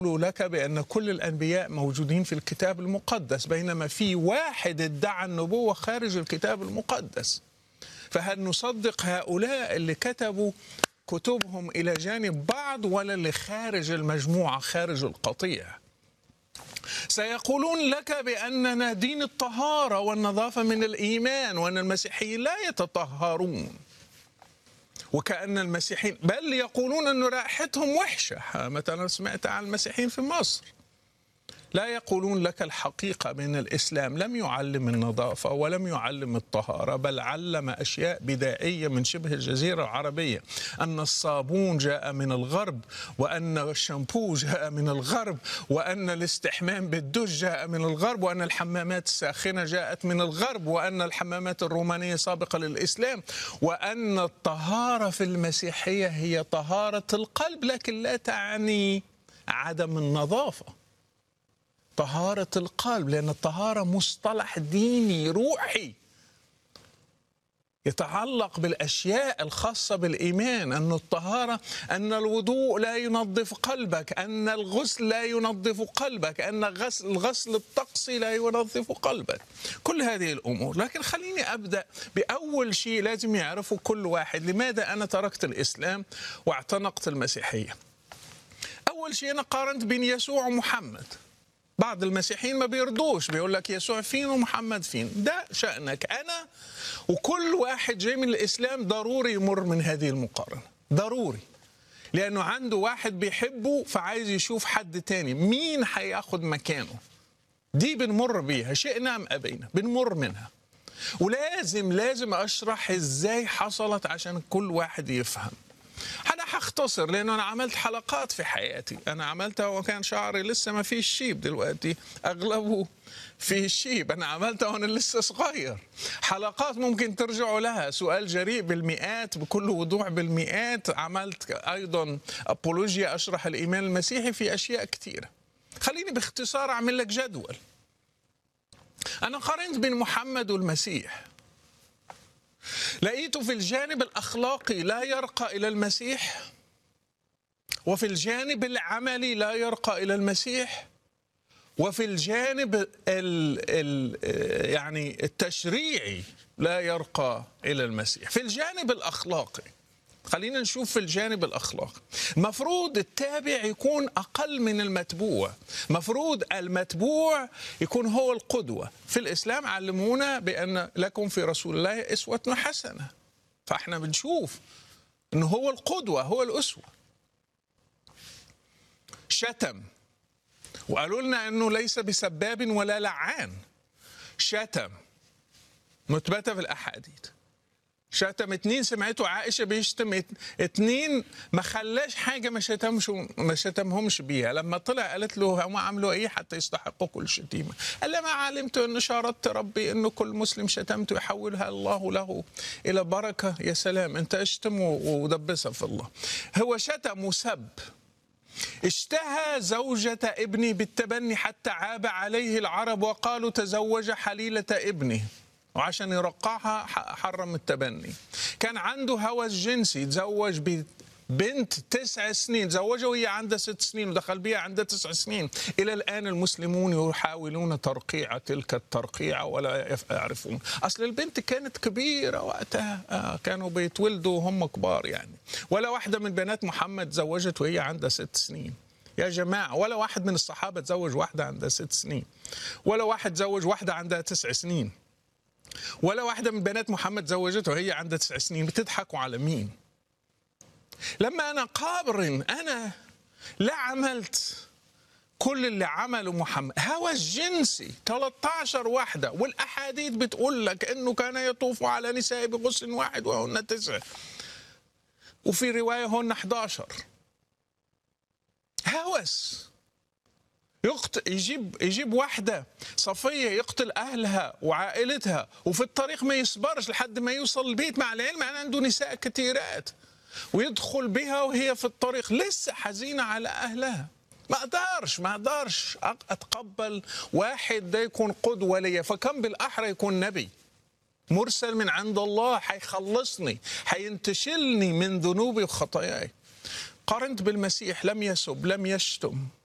لك بأن كل الأنبياء موجودين في الكتاب المقدس بينما في واحد ادعى النبوة خارج الكتاب المقدس فهل نصدق هؤلاء اللي كتبوا كتبهم إلى جانب بعض ولا اللي خارج المجموعة خارج القطيع سيقولون لك بأننا دين الطهارة والنظافة من الإيمان وأن المسيحيين لا يتطهرون وكأن المسيحيين بل يقولون أن رائحتهم وحشة مثلا سمعت عن المسيحيين في مصر لا يقولون لك الحقيقة من الإسلام لم يعلم النظافة ولم يعلم الطهارة بل علم أشياء بدائية من شبه الجزيرة العربية أن الصابون جاء من الغرب وأن الشامبو جاء من الغرب وأن الاستحمام بالدش جاء من الغرب وأن الحمامات الساخنة جاءت من الغرب وأن الحمامات الرومانية سابقة للإسلام وأن الطهارة في المسيحية هي طهارة القلب لكن لا تعني عدم النظافه طهارة القلب لأن الطهارة مصطلح ديني روحي يتعلق بالأشياء الخاصة بالإيمان أن الطهارة أن الوضوء لا ينظف قلبك أن الغسل لا ينظف قلبك أن الغسل, الغسل الطقسي لا ينظف قلبك كل هذه الأمور لكن خليني أبدأ بأول شيء لازم يعرفه كل واحد لماذا أنا تركت الإسلام واعتنقت المسيحية أول شيء أنا قارنت بين يسوع ومحمد بعض المسيحيين ما بيرضوش بيقول لك يسوع فين ومحمد فين ده شأنك أنا وكل واحد جاي من الإسلام ضروري يمر من هذه المقارنة ضروري لأنه عنده واحد بيحبه فعايز يشوف حد تاني مين هياخد مكانه دي بنمر بيها شئنا أم أبينا بنمر منها ولازم لازم أشرح إزاي حصلت عشان كل واحد يفهم انا هختصر لانه انا عملت حلقات في حياتي انا عملتها وكان شعري لسه ما فيش شيب دلوقتي اغلبه في شيب انا عملتها وانا لسه صغير حلقات ممكن ترجعوا لها سؤال جريء بالمئات بكل وضوح بالمئات عملت ايضا ابولوجيا اشرح الايمان المسيحي في اشياء كثيره خليني باختصار اعمل لك جدول انا قارنت بين محمد والمسيح لقيته في الجانب الاخلاقي لا يرقى الى المسيح وفي الجانب العملي لا يرقى الى المسيح وفي الجانب ال ال يعني التشريعي لا يرقى الى المسيح في الجانب الاخلاقي خلينا نشوف في الجانب الاخلاقي المفروض التابع يكون اقل من المتبوع مفروض المتبوع يكون هو القدوه في الاسلام علمونا بان لكم في رسول الله اسوه حسنه فاحنا بنشوف انه هو القدوه هو الاسوه شتم وقالوا لنا انه ليس بسباب ولا لعان شتم مثبته في الاحاديث شتم اتنين سمعته عائشة بيشتم اتنين ما خلاش حاجة ما شتمش ما شتمهمش بيها لما طلع قالت له هم عملوا ايه حتى يستحقوا كل شتيمة قال لها ما علمت ان شاردت ربي انه كل مسلم شتمته يحولها الله له الى بركة يا سلام انت اشتم ودبسها في الله هو شتم وسب اشتهى زوجة ابني بالتبني حتى عاب عليه العرب وقالوا تزوج حليلة ابنه وعشان يرقعها حرم التبني كان عنده هوس جنسي تزوج بنت تسع سنين تزوجها وهي عندها ست سنين ودخل بها عندها تسع سنين إلى الآن المسلمون يحاولون ترقيع تلك الترقيعة ولا يعرفون أصل البنت كانت كبيرة وقتها آه كانوا بيتولدوا وهم كبار يعني ولا واحدة من بنات محمد تزوجت وهي عندها ست سنين يا جماعة ولا واحد من الصحابة تزوج واحدة عندها ست سنين ولا واحد تزوج واحدة عندها تسع سنين ولا واحدة من بنات محمد زوجته وهي عندها تسع سنين بتضحكوا على مين لما أنا قابرن أنا لا عملت كل اللي عمله محمد هوس جنسي 13 واحدة والأحاديث بتقول لك أنه كان يطوف على نساء بغسل واحد وهن تسع وفي رواية هن 11 هوس يقتل يجيب يجيب واحده صفيه يقتل اهلها وعائلتها وفي الطريق ما يصبرش لحد ما يوصل البيت مع العلم ان عنده نساء كثيرات ويدخل بها وهي في الطريق لسه حزينه على اهلها ما اقدرش ما اقدرش اتقبل واحد ده يكون قدوه ليا فكم بالاحرى يكون نبي مرسل من عند الله حيخلصني حينتشلني من ذنوبي وخطاياي قارنت بالمسيح لم يسب لم يشتم